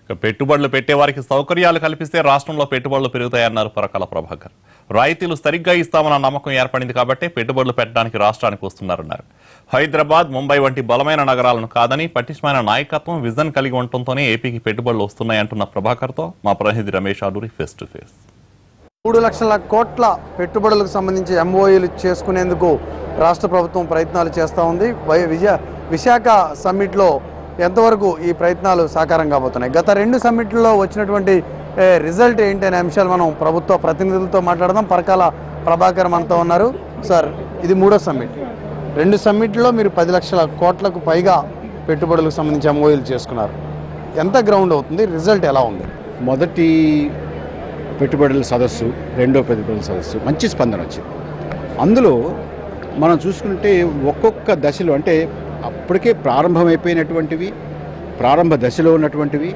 ఇక పెట్టుబడులు పెట్టేవారికి సౌకర్యాలు కల్పిస్తే రాష్ట్రంలో పెట్టుబడులు పెరుగుతాయన్నారు పరకాల ప్రభాకర్ రాయితీలు సరిగ్గా ఇస్తామన్న నమ్మకం ఏర్పడింది కాబట్టి పెట్టుబడులు పెట్టడానికి రాష్ట్రానికి వస్తున్నారన్నారు హైదరాబాద్ ముంబై వంటి బలమైన నగరాలను కాదని పటిష్టమైన నాయకత్వం విజన్ కలిగి ఉండటంతోనే ఏపీకి పెట్టుబడులు వస్తున్నాయంటున్న ప్రభాకర్తో మా ప్రతినిధి Ramesh Aduri face to face మూడు లక్షల కోట్ల పెట్టుబడులకు సంబంధించి ఎంఓఏలు చేసుకునేందుకు రాష్ట్ర ప్రభుత్వం ప్రయత్నాలు చేస్తూ ఉంది వై- విజయ విశాఖ సమ్మిట్లో ఎంతవరకు ఈ ప్రయత్నాలు సాకారం కాబోతున్నాయి గత రెండు సమ్మిట్లలో వచ్చినటువంటి ఏ, రిజల్ట్ ఏంటి అనే అంశాలు మనం ప్రభుత్వ ప్రతినిధులతో మాట్లాడదాం పరకాల ప్రభాకర్ మనతో ఉన్నారు సార్ ఇది మూడో సమ్మిట్ రెండు సమ్మిట్లో మీరు పది లక్షల కోట్లకు పైగా పెట్టుబడులకు సంబంధించి ఎంఓఏలు చేసుకున్నారు ఎంత గ్రౌండ్ అవుతుంది రిజల్ట్ ఎలా ఉంది మొదటి పెట్టుబడుల సదస్సు రెండో పెట్టుబడుల సదస్సు మంచి స్పందన వచ్చింది అందులో మనం చూసుకుంటే ఒక్కొక్క దశలో అంటే అప్పటికే ప్రారంభమైపోయినటువంటివి ప్రారంభ దశలో ఉన్నటువంటివి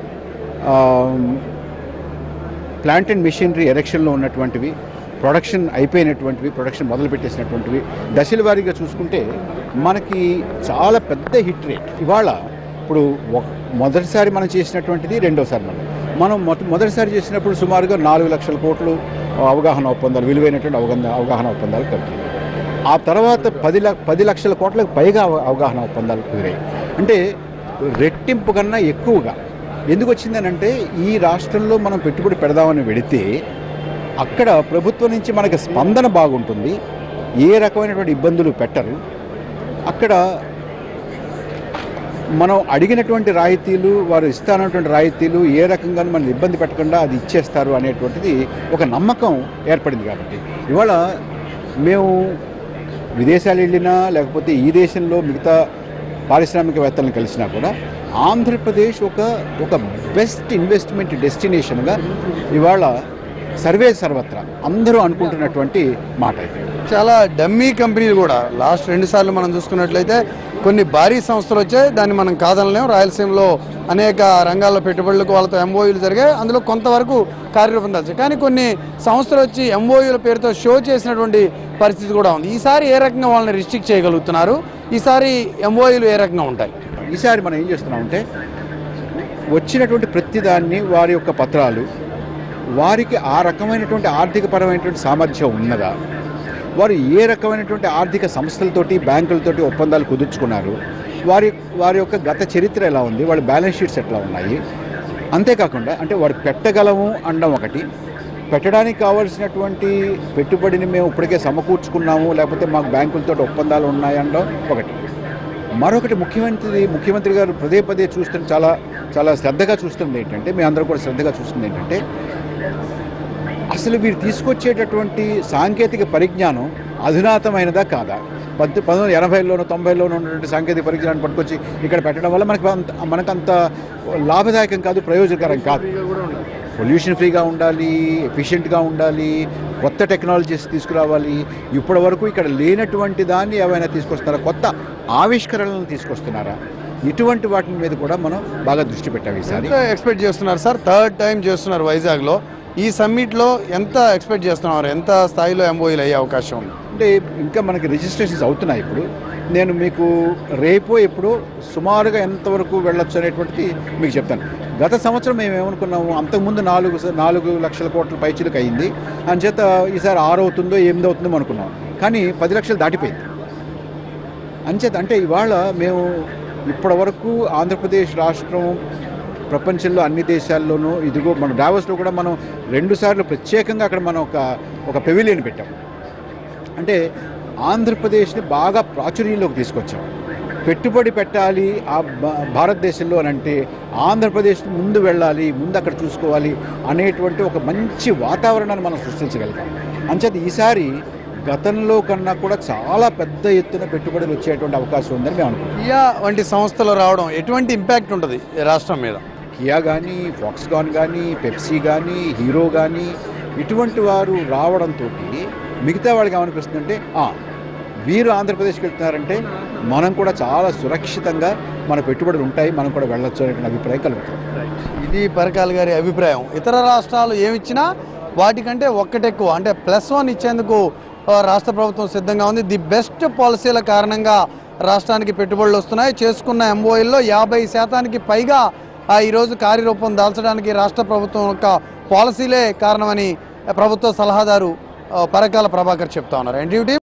ప్లాంట్ అండ్ మిషనరీ ఎరెక్షన్లో ఉన్నటువంటివి ప్రొడక్షన్ అయిపోయినటువంటివి ప్రొడక్షన్ మొదలు పెట్టేసినటువంటివి దశల వారీగా చూసుకుంటే మనకి చాలా పెద్ద హిట్ రేట్ ఇవాళ ఇప్పుడు ఒక- మొదటిసారి మనం చేసినటువంటిది రెండోసారి మనం మనం మొద మొదటిసారి చేసినప్పుడు సుమారుగా నాలుగు లక్షల కోట్లు అవగాహన ఒప్పందాలు విలువైనటువంటి అవగాహన అవగాహన ఒప్పందాలు కలిగి ఆ తర్వాత పది లక్ష పది లక్షల కోట్లకు పైగా అవ- అవగాహన ఒప్పందాలు కుదిరాయి అంటే రెట్టింపు కన్నా ఎక్కువగా ఎందుకు వచ్చిందనంటే ఈ రాష్ట్రంలో మనం పెట్టుబడి పెడదామని వెళితే అక్కడ ప్రభుత్వం నుంచి మనకి స్పందన బాగుంటుంది ఏ రకమైనటువంటి ఇబ్బందులు పెట్టరు అక్కడ మనం అడిగినటువంటి రాయితీలు వారు ఇస్తానటువంటి రాయితీలు ఏ రకంగా మనం ఇబ్బంది పెట్టకుండా అది ఇచ్చేస్తారు అనేటువంటిది ఒక నమ్మకం ఏర్పడింది కాబట్టి ఇవాళ మేము విదేశాలు వెళ్ళినా లేకపోతే ఈ దేశంలో మిగతా పారిశ్రామికవేత్తలను కలిసినా కూడా ఆంధ్రప్రదేశ్ ఒక ఒక బెస్ట్ ఇన్వెస్ట్మెంట్ డెస్టినేషన్గా ఇవాళ సర్వే సర్వత్రా అందరూ అనుకుంటున్నటువంటి మాట ఇది చాలా డమ్మీ కంపెనీలు కూడా లాస్ట్ రెండు సార్లు మనం చూసుకున్నట్లయితే కొన్ని భారీ సంస్థలు వచ్చాయి దాన్ని మనం కాదనలేం రాయలసీమలో అనేక రంగాల్లో పెట్టుబడులకు వాళ్ళతో ఎంఓయూలు జరిగాయి అందులో కొంతవరకు కార్యరూపం దాల్చాయి కానీ కొన్ని సంస్థలు వచ్చి ఎంఓయూల పేరుతో షో చేసినటువంటి పరిస్థితి కూడా ఉంది ఈసారి ఏ రకంగా వాళ్ళని రిస్ట్రిక్ట్ చేయగలుగుతున్నారు ఈసారి ఎంఓయూలు ఏ రకంగా ఉంటాయి ఈసారి మనం ఏం చేస్తున్నామంటే వచ్చినటువంటి ప్రతిదాన్ని వారి యొక్క పత్రాలు వారికి ఆ రకమైనటువంటి ఆర్థికపరమైనటువంటి సామర్థ్యం ఉన్నదా వారు ఏ రకమైనటువంటి ఆర్థిక సంస్థలతోటి బ్యాంకులతోటి ఒప్పందాలు కుదుర్చుకున్నారు వారి వారి యొక్క గత చరిత్ర ఎలా ఉంది వాళ్ళ బ్యాలెన్స్ షీట్స్ ఎట్లా ఉన్నాయి అంతేకాకుండా అంటే వారు పెట్టగలము అనడం ఒకటి పెట్టడానికి కావాల్సినటువంటి పెట్టుబడిని మేము ఇప్పటికే సమకూర్చుకున్నాము లేకపోతే మాకు బ్యాంకులతో ఒప్పందాలు ఉన్నాయనడం ఒకటి మరొకటి ముఖ్యమంత్రి ముఖ్యమంత్రి గారు పదే పదే చూస్తున్న చాలా చాలా శ్రద్ధగా చూస్తుంది ఏంటంటే మీ అందరూ కూడా శ్రద్ధగా చూస్తుంది ఏంటంటే అసలు వీరు తీసుకొచ్చేటటువంటి సాంకేతిక పరిజ్ఞానం అధునాతమైనదా కాదా పంత పంతొమ్మిది వందల ఎనభైలోనూ తొంభైలోనూ ఉన్నటువంటి సాంకేతిక పరిజ్ఞానాన్ని పట్టుకొచ్చి ఇక్కడ పెట్టడం వల్ల మనకు అంత మనకంత లాభదాయకం కాదు ప్రయోజనకరం కాదు పొల్యూషన్ ఫ్రీగా ఉండాలి ఎఫిషియెంట్గా ఉండాలి కొత్త టెక్నాలజీస్ తీసుకురావాలి ఇప్పటి వరకు ఇక్కడ లేనటువంటి దాన్ని ఏమైనా తీసుకొస్తున్నారా కొత్త ఆవిష్కరణలను తీసుకొస్తున్నారా ఇటువంటి వాటి మీద కూడా మనం బాగా దృష్టి పెట్టాం ఈసారి ఎంత ఎక్స్పెక్ట్ చేస్తున్నారు సార్ థర్డ్ టైం చేస్తున్నారు వైజాగ్లో ఈ సమ్మిట్లో ఎంత ఎక్స్పెక్ట్ చేస్తున్నారు ఎంత స్థాయిలో ఎంఓయూలు అయ్యే అవకాశం ఉంది అంటే ఇంకా మనకి రిజిస్ట్రేషన్స్ అవుతున్నాయి ఇప్పుడు నేను మీకు రేపు ఎప్పుడు సుమారుగా ఎంతవరకు వెళ్ళొచ్చు అనేటువంటిది మీకు చెప్తాను గత సంవత్సరం మేము ఏమనుకున్నాము అంతకుముందు నాలుగు స- నాలుగు లక్షల కోట్ల పైచీలకు అయింది అంచేత ఈసారి ఆరు అవుతుందో ఎనిమిది అవుతుందో అనుకున్నాం కానీ పది లక్షలు దాటిపోయింది అంచేత అంటే ఇవాళ మేము ఇప్పటి వరకు ఆంధ్రప్రదేశ్ రాష్ట్రం ప్రపంచంలో అన్ని దేశాల్లోనూ ఇదిగో మన డావస్లో కూడా మనం రెండు సార్లు ప్రత్యేకంగా అక్కడ మనం ఒక ఒక పెవిలియన్ పెట్టాం అంటే ఆంధ్రప్రదేశ్ని బాగా ప్రాచుర్యంలోకి తీసుకొచ్చాం పెట్టుబడి పెట్టాలి ఆ భా- భారతదేశంలో అని అంటే ఆంధ్రప్రదేశ్ ముందు వెళ్ళాలి ముందు అక్కడ చూసుకోవాలి అనేటువంటి ఒక మంచి వాతావరణాన్ని మనం సృష్టించగలిగాం అంచేత ఈసారి గతంలో కన్నా కూడా చాలా పెద్ద ఎత్తున పెట్టుబడులు వచ్చేటువంటి అవకాశం ఉందని మేము అనుకుంటున్నాం కియా వంటి సంస్థలు రావడం ఎటువంటి ఇంపాక్ట్ ఉంటుంది ఈ రాష్ట్రం మీద కియా కానీ ఫాక్స్కాన్ కానీ పెప్సీ కానీ హీరో కానీ ఇటువంటి వారు రావడంతో మిగతా వాళ్ళకి ఏమనిపిస్తుందంటే "ఆ, వీరు ఆంధ్రప్రదేశ్కి వెళ్తున్నారంటే మనం కూడా చాలా సురక్షితంగా మన పెట్టుబడులు ఉంటాయి మనం కూడా వెళ్ళొచ్చు అనేటువంటి అభిప్రాయం కలుగుతుంది ఇది పరకాల గారి అభిప్రాయం ఇతర రాష్ట్రాలు ఏమిచ్చినా వాటికంటే ఒక్కటెక్కువ అంటే ప్లస్ వన్ ఇచ్చేందుకు ఆ, రాష్ట్ర ప్రభుత్వం సిద్ధంగా ఉంది ది బెస్ట్ పాలసీల కారణంగా రాష్ట్రానికి పెట్టుబడులు వస్తున్నాయి చేసుకున్న ఎంఓఎల్లో యాభై శాతానికి పైగా ఆ, ఈరోజు కార్యరూపం దాల్చడానికి రాష్ట్ర ప్రభుత్వం యొక్క పాలసీలే కారణమని ప్రభుత్వ సలహాదారు ఆ, పరకాల ప్రభాకర్ చెప్తా ఉన్నారు ఎన్టీవీ